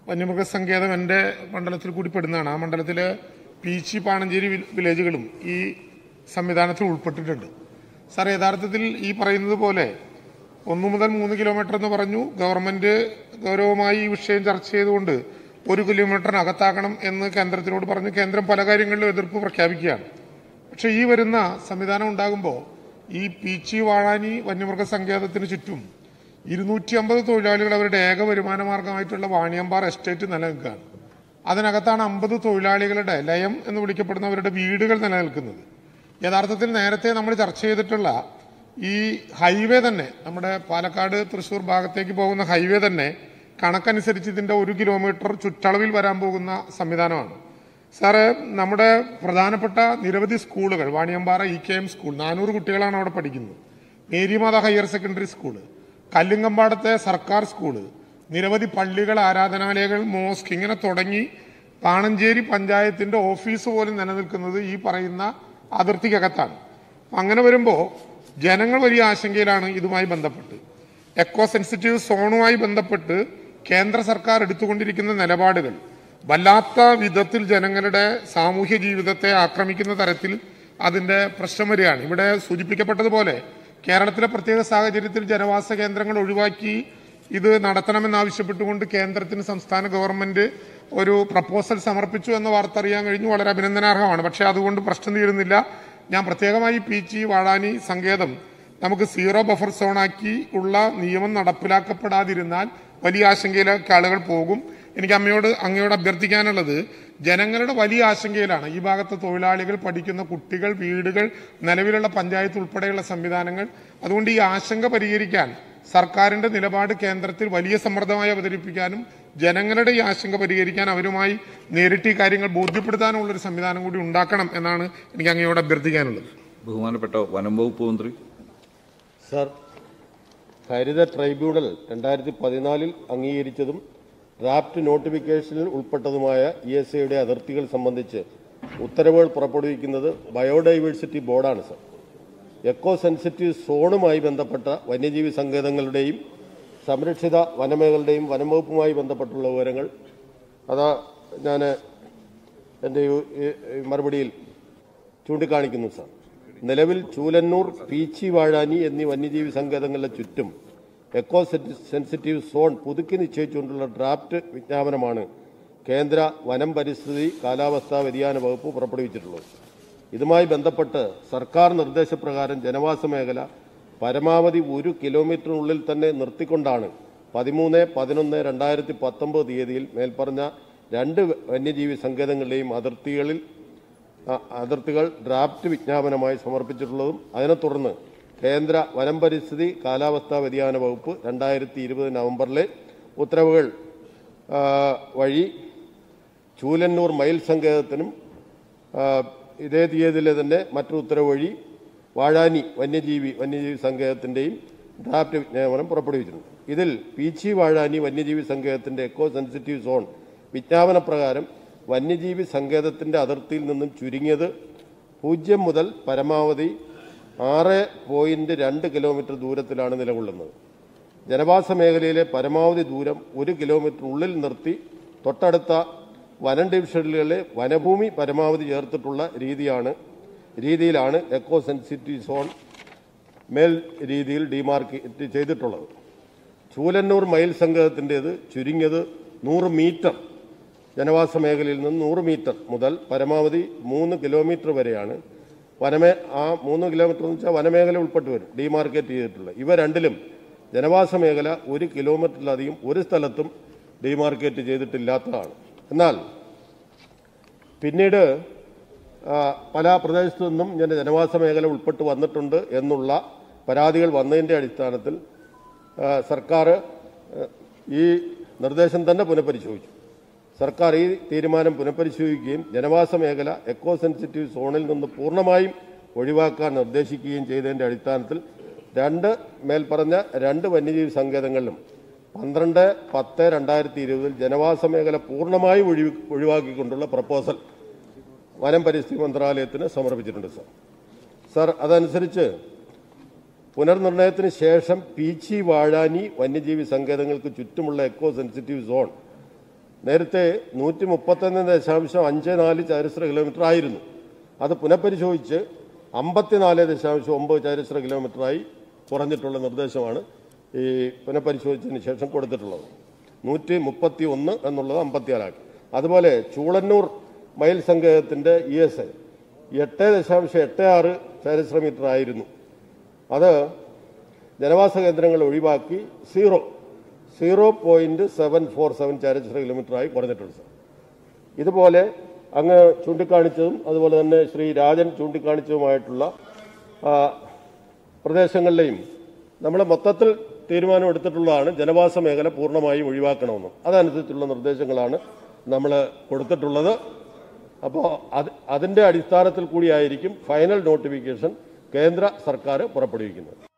വന്യമൃഗസങ്കേതം എൻ്റെ മണ്ഡലത്തിൽ കൂടി പെടുന്നതാണ് ആ മണ്ഡലത്തിലെ പീച്ചി പാണഞ്ചേരി വിൽ- വില്ലേജുകളും ഈ സംവിധാനത്തിൽ ഉൾപ്പെട്ടിട്ടുണ്ട് സാർ യഥാർത്ഥത്തിൽ ഈ പറയുന്നത് പോലെ ഒന്നു മുതൽ മൂന്ന് കിലോമീറ്റർ എന്ന് പറഞ്ഞു ഗവൺമെന്റ് ഗൗരവമായി ഈ വിഷയം ചർച്ച ചെയ്തുകൊണ്ട് ഒരു കിലോമീറ്ററിനകത്താക്കണം എന്ന് കേന്ദ്രത്തിനോട് പറഞ്ഞു കേന്ദ്രം പല കാര്യങ്ങളിലും എതിർപ്പ് പ്രഖ്യാപിക്കുകയാണ് പക്ഷെ ഈ വരുന്ന സംവിധാനം ഉണ്ടാകുമ്പോൾ ഈ പീച്ചി വാഴാനി വന്യമൃഗ സങ്കേതത്തിന് ചുറ്റും ഇരുന്നൂറ്റി അമ്പത് തൊഴിലാളികൾ അവരുടെ ഏക വരുമാന മാർഗമായിട്ടുള്ള വാണിയമ്പാറ എസ്റ്റേറ്റ് നിലനിൽക്കുകയാണ് അതിനകത്താണ് അമ്പത് തൊഴിലാളികളുടെ ലയം എന്ന് വിളിക്കപ്പെടുന്ന അവരുടെ വീടുകൾ നിലനിൽക്കുന്നത് യഥാർത്ഥത്തിൽ നേരത്തെ നമ്മൾ ചർച്ച ചെയ്തിട്ടുള്ള ഈ ഹൈവേ തന്നെ നമ്മുടെ പാലക്കാട് തൃശൂർ ഭാഗത്തേക്ക് പോകുന്ന ഹൈവേ തന്നെ കണക്കനുസരിച്ച് ഇതിന്റെ ഒരു കിലോമീറ്റർ ചുറ്റളവിൽ വരാൻ പോകുന്ന സംവിധാനമാണ് സാറ് നമ്മുടെ പ്രധാനപ്പെട്ട നിരവധി സ്കൂളുകൾ Vaniyampara E K M school നാനൂറ് കുട്ടികളാണ് അവിടെ പഠിക്കുന്നത് മേരിമാത ഹയർ സെക്കൻഡറി സ്കൂള് കല്ലുങ്കമ്പാടത്തെ സർക്കാർ സ്കൂള് നിരവധി പള്ളികൾ ആരാധനാലയങ്ങൾ മോസ്ക് ഇങ്ങനെ തുടങ്ങി പാണഞ്ചേരി പഞ്ചായത്തിന്റെ ഓഫീസ് പോലും നിലനിൽക്കുന്നത് ഈ പറയുന്ന അതിർത്തിക്കകത്താണ് അപ്പൊ അങ്ങനെ വരുമ്പോൾ ജനങ്ങൾ വലിയ ആശങ്കയിലാണ് ഇതുമായി ബന്ധപ്പെട്ട് എക്കോ സെൻസിറ്റീവ് സോണുമായി ബന്ധപ്പെട്ട് കേന്ദ്ര സർക്കാർ എടുത്തുകൊണ്ടിരിക്കുന്ന നിലപാടുകൾ വല്ലാത്ത വിധത്തിൽ ജനങ്ങളുടെ സാമൂഹ്യ ജീവിതത്തെ ആക്രമിക്കുന്ന തരത്തിൽ അതിന്റെ പ്രശ്നം വരികയാണ് ഇവിടെ സൂചിപ്പിക്കപ്പെട്ടതുപോലെ കേരളത്തിലെ പ്രത്യേക സാഹചര്യത്തിൽ ജനവാസ കേന്ദ്രങ്ങൾ ഒഴിവാക്കി ഇത് നടത്തണമെന്നാവശ്യപ്പെട്ടുകൊണ്ട് കേന്ദ്രത്തിന് സംസ്ഥാന ഗവൺമെന്റ് ഒരു പ്രപ്പോസൽ സമർപ്പിച്ചു എന്ന വാർത്ത അറിയാൻ കഴിഞ്ഞു വളരെ അഭിനന്ദനാർഹമാണ് പക്ഷേ അതുകൊണ്ട് പ്രശ്നം തീരുന്നില്ല ഞാൻ പ്രത്യേകമായി പീച്ചി വാഴാനി സങ്കേതം നമുക്ക് സീറോ ബഫർ സോണാക്കി ഉള്ള നിയമം നടപ്പിലാക്കപ്പെടാതിരുന്നാൽ വലിയ ആശങ്കയിലേക്ക് ആളുകൾ പോകും എനിക്ക് അമ്മയോട് അങ്ങയോട് അഭ്യർത്ഥിക്കാനുള്ളത് ജനങ്ങളുടെ വലിയ ആശങ്കയിലാണ് ഈ ഭാഗത്ത് തൊഴിലാളികൾ പഠിക്കുന്ന കുട്ടികൾ വീടുകൾ നിലവിലുള്ള പഞ്ചായത്ത് ഉൾപ്പെടെയുള്ള സംവിധാനങ്ങൾ അതുകൊണ്ട് ഈ ആശങ്ക പരിഹരിക്കാൻ സർക്കാരിന്റെ നിലപാട് കേന്ദ്രത്തിൽ വലിയ സമ്മർദ്ദമായി അവതരിപ്പിക്കാനും ജനങ്ങളുടെ ഈ ആശങ്ക പരിഹരിക്കാൻ അവരുമായി നേരിട്ട് ഈ കാര്യങ്ങൾ ബോധ്യപ്പെടുത്താനുള്ള ഒരു സംവിധാനം കൂടി ഉണ്ടാക്കണം എന്നാണ് എനിക്ക് അങ്ങയോട് അഭ്യർത്ഥിക്കാനുള്ളത് ബഹുമാനപ്പെട്ട വനം വകുപ്പ് മന്ത്രി സർ ഹരിത ട്രൈബ്യൂണൽ രണ്ടായിരത്തി പതിനാലിൽ അംഗീകരിച്ചതും ഡ്രാഫ്റ്റ് നോട്ടിഫിക്കേഷനിൽ ഉൾപ്പെട്ടതുമായ ഇ എസ് ഐയുടെ അതിർത്തികൾ സംബന്ധിച്ച് ഉത്തരവുകൾ പുറപ്പെടുവിക്കുന്നത് ബയോഡൈവേഴ്സിറ്റി ബോർഡാണ് സർ എക്കോ സെൻസിറ്റീവ് സോണുമായി ബന്ധപ്പെട്ട വന്യജീവി സങ്കേതങ്ങളുടെയും സംരക്ഷിത വനമേഖലയുടെയും വനംവകുപ്പുമായി ബന്ധപ്പെട്ടുള്ള വിവരങ്ങൾ അതാ ഞാൻ എൻ്റെ ഈ- ഈ- ഈ മറുപടിയിൽ ചൂണ്ടിക്കാണിക്കുന്നു സാർ നിലവിൽ ചൂലന്നൂർ പീച്ചി വാഴാനി എന്നീ വന്യജീവി സങ്കേതങ്ങളുടെ ചുറ്റും എക്കോ സെറ്റി- സെൻസിറ്റീവ് സോൺ പുതുക്കി നിശ്ചയിച്ചുകൊണ്ടുള്ള ഡ്രാഫ്റ്റ് വിജ്ഞാപനമാണ് കേന്ദ്ര വനം പരിസ്ഥിതി കാലാവസ്ഥാ വ്യതിയാന വകുപ്പ് പുറപ്പെടുവിച്ചിട്ടുള്ളത് ഇതുമായി ബന്ധപ്പെട്ട് സർക്കാർ നിർദ്ദേശപ്രകാരം ജനവാസ മേഖല പരമാവധി ഒരു കിലോമീറ്ററിനുള്ളിൽ തന്നെ നിർത്തിക്കൊണ്ടാണ് പതിമൂന്ന് പതിനൊന്ന് രണ്ടായിരത്തി പത്തൊമ്പത് തീയതിയിൽ മേൽപ്പറഞ്ഞ രണ്ട് വന്യജീവി സങ്കേതങ്ങളുടെയും അതിർത്തികളിൽ ആ, അതിർത്തികൾ ഡ്രാഫ്റ്റ് വിജ്ഞാപനമായി സമർപ്പിച്ചിട്ടുള്ളതും അതിനെ തുടർന്ന് കേന്ദ്ര വനം പരിസ്ഥിതി കാലാവസ്ഥാ വ്യതിയാന വകുപ്പ് രണ്ടായിരത്തി ഇരുപത് നവംബറിലെ ഉത്തരവുകൾ ആ, വഴി ചൂലന്നൂർ മയിൽ സങ്കേതത്തിനും ആ, ഇതേ തീയതിയിലെ തന്നെ മറ്റൊരു ഉത്തരവ് വഴി വാഴാനി വന്യജീവി വന്യജീവി സങ്കേതത്തിന്റെയും ഡ്രാഫ്റ്റ് വിജ്ഞാപനം പുറപ്പെടുവിച്ചിട്ടുണ്ട് ഇതിൽ പീച്ചി വാഴാനി വന്യജീവി സങ്കേതത്തിന്റെ എക്കോ സെൻസിറ്റീവ് സോൺ വിജ്ഞാപന പ്രകാരം വന്യജീവി സങ്കേതത്തിന്റെ അതിർത്തിയിൽ നിന്നും ചുരുങ്ങിയത് പൂജ്യം മുതൽ പരമാവധി ആറ് പോയിന്റ് രണ്ട് കിലോമീറ്റർ ദൂരത്തിലാണ് നിലകൊള്ളുന്നത് ജനവാസ മേഖലയിലെ പരമാവധി ദൂരം ഒരു കിലോമീറ്റർ ഉള്ളിൽ നിർത്തി തൊട്ടടുത്ത വനം ഡിവിഷനുകളിലെ വനഭൂമി പരമാവധി ചേർത്തിട്ടുള്ള രീതിയാണ് രീതിയിലാണ് എക്കോ സെൻസിറ്റീവ് സോൺ മേൽ രീതിയിൽ ഡിമാർക്കേറ്റ് ചെയ്തിട്ടുള്ളത് ചൂലന്നൂർ മയിൽ സംഘത്തിൻ്റേത് ചുരുങ്ങിയത് നൂറ് മീറ്റർ ജനവാസ മേഖലയിൽ നിന്ന് നൂറ് മീറ്റർ മുതൽ പരമാവധി മൂന്ന് കിലോമീറ്റർ വരെയാണ് വനമേ ആ മൂന്ന് കിലോമീറ്റർ എന്ന് വെച്ചാൽ വനമേഖല ഉൾപ്പെട്ട് വരും ഡിമാർക്കേറ്റ് ചെയ്തിട്ടുള്ളത് ഇവ രണ്ടിലും ജനവാസ മേഖല ഒരു കിലോമീറ്ററിലധികം ഒരു സ്ഥലത്തും ഡിമാർക്കേറ്റ് ചെയ്തിട്ടില്ലാത്തതാണ് എന്നാൽ പിന്നീട് ആ, പല പ്രദേശത്തു നിന്നും ഇങ്ങനെ ജനവാസ മേഖല ഉൾപ്പെട്ട് വന്നിട്ടുണ്ട് എന്നുള്ള പരാതികൾ വന്നതിൻ്റെ അടിസ്ഥാനത്തിൽ ആ, സർക്കാർ ആ, ഈ നിർദ്ദേശം തന്നെ പുനഃപരിശോധിച്ചു സർക്കാർ ഈ തീരുമാനം പുനഃപരിശോധിക്കുകയും ജനവാസ മേഖല എക്കോ സെൻസിറ്റീവ് സോണിൽ നിന്ന് പൂർണ്ണമായും ഒഴിവാക്കാൻ നിർദ്ദേശിക്കുകയും ചെയ്തതിൻ്റെ അടിസ്ഥാനത്തിൽ രണ്ട് മേൽപ്പറഞ്ഞ രണ്ട് വന്യജീവി സങ്കേതങ്ങളിലും പന്ത്രണ്ട് പത്ത് രണ്ടായിരത്തി ഇരുപതിൽ ജനവാസ മേഖല പൂർണ്ണമായും ഒഴിവ് ഒഴിവാക്കിക്കൊണ്ടുള്ള പ്രപ്പോസൽ വനം പരിസ്ഥിതി മന്ത്രാലയത്തിന് സമർപ്പിച്ചിട്ടുണ്ട് സാർ സാർ അതനുസരിച്ച് പുനർനിർണയത്തിന് ശേഷം പീച്ചി വാഴാനി വന്യജീവി സങ്കേതങ്ങൾക്ക് ചുറ്റുമുള്ള എക്കോ സെൻസിറ്റീവ് സോൺ നേരത്തെ നൂറ്റി മുപ്പത്തൊന്ന് ദശാംശം അഞ്ച് നാല് ചതുരശ്ര കിലോമീറ്റർ ആയിരുന്നു അത് പുനഃപരിശോധിച്ച് അമ്പത്തിനാല് ദശാംശം ഒമ്പത് ചതുരശ്ര കിലോമീറ്ററായി കുറഞ്ഞിട്ടുള്ള നിർദ്ദേശമാണ് ഈ പുനഃപരിശോധിച്ചതിന് ശേഷം കൊടുത്തിട്ടുള്ളത് നൂറ്റി മുപ്പത്തി ഒന്ന് എന്നുള്ളത് അമ്പത്തിയാലാക്കി അതുപോലെ ചൂളന്നൂർ മയിൽ സങ്കേതത്തിൻ്റെ ഇ എസ് എട്ട് ദശാംശം എട്ട് ആറ് ചതുരശ്ര മീറ്റർ ആയിരുന്നു അത് ജനവാസ കേന്ദ്രങ്ങൾ ഒഴിവാക്കി zero zero point seven four seven ചതുരശ്ര കിലോമീറ്ററായി കുറഞ്ഞിട്ടുണ്ട് സർ ഇതുപോലെ അങ്ങ് ചൂണ്ടിക്കാണിച്ചതും അതുപോലെ തന്നെ ശ്രീ രാജൻ ചൂണ്ടിക്കാണിച്ചതുമായിട്ടുള്ള ആ, പ്രദേശങ്ങളിലെയും നമ്മൾ മൊത്തത്തിൽ തീരുമാനം എടുത്തിട്ടുള്ളതാണ് ജനവാസ മേഖല പൂർണ്ണമായും ഒഴിവാക്കണമെന്ന് അതനുസരിച്ചുള്ള നിർദ്ദേശങ്ങളാണ് നമ്മൾ കൊടുത്തിട്ടുള്ളത് അപ്പോൾ അത് അതിൻ്റെ അടിസ്ഥാനത്തിൽ കൂടിയായിരിക്കും ഫൈനൽ നോട്ടിഫിക്കേഷൻ കേന്ദ്ര സർക്കാർ പുറപ്പെടുവിക്കുന്നത്